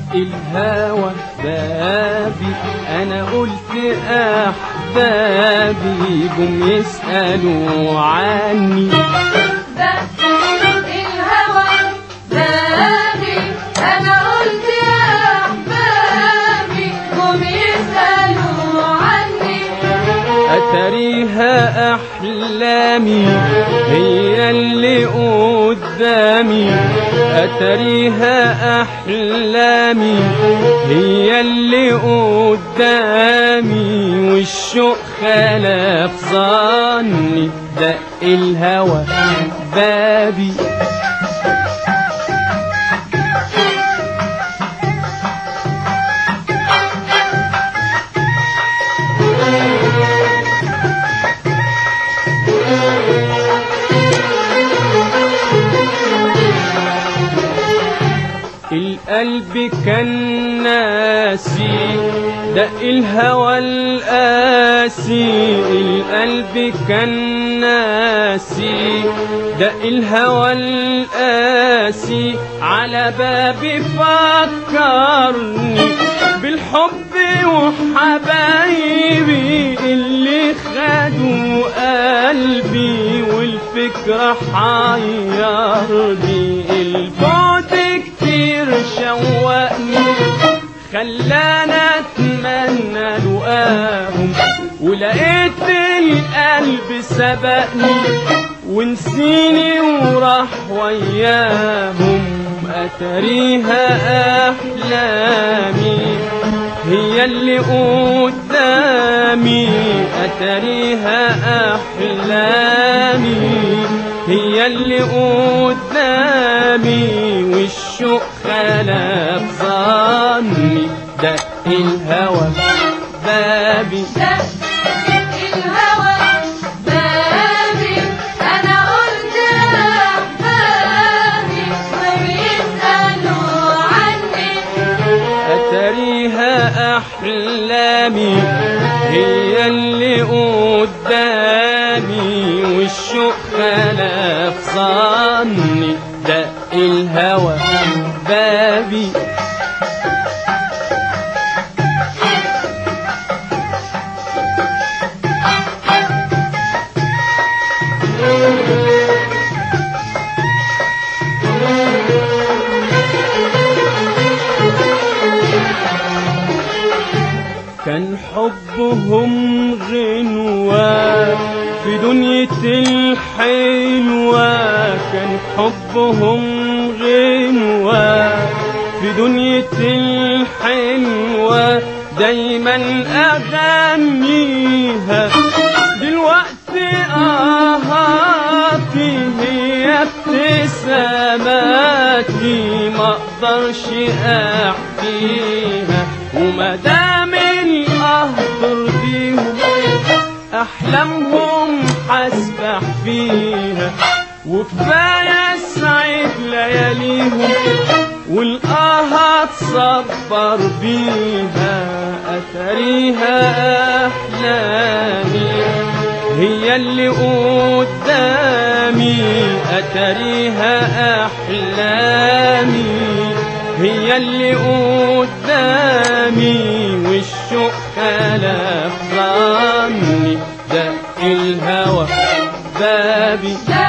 الهوى بابي انا قلت احبابي جم يسألوا عني دق الهوى بابي انا قلت يا احبابي هم يسالوا عني اتريها احلامي هي اللي قدامي اتريها احلامي هي اللي قدامي والشوق خلف ظني دق الهوى بابي القلب كان ناسي دق الهوى القاسي القلب كان ناسي دق الهوى القاسي على بابي فكرني بالحب وحبايبي اللي خدوا قلبي والفكرة حيرني البعد كتير شوقني خلانا اتمنى لقاهم ولقيت القلب سبقني ونسيني وراح وياهم اتريها احلامي هي اللي قدامي اتريها احلامي هي اللي قدامي والشوق خلف ظني دق الهوى بابي دق الهوى بابي انا قلت يا احبابي هم يسالوا عني أتريها أحلامي هي اللي قدامي والشوق خلف ظني دق الهوى بابي كان حبهم غنوة في دنيا الحلوة كان حبهم غنوة في دنيا الحلوة دايما أغنيها دلوقتي آهاتي هي ابتساماتي ما اقدرش احكيها وما دام القهر بيهم احلامهم حسبح فيها وكفايه سعيد لياليهم والقهر صبر بيها اتريها احلامي هي اللي قدامي اتريها احلامي هي اللي قدامي والشوق خلف ظني دق الهوى بابي دق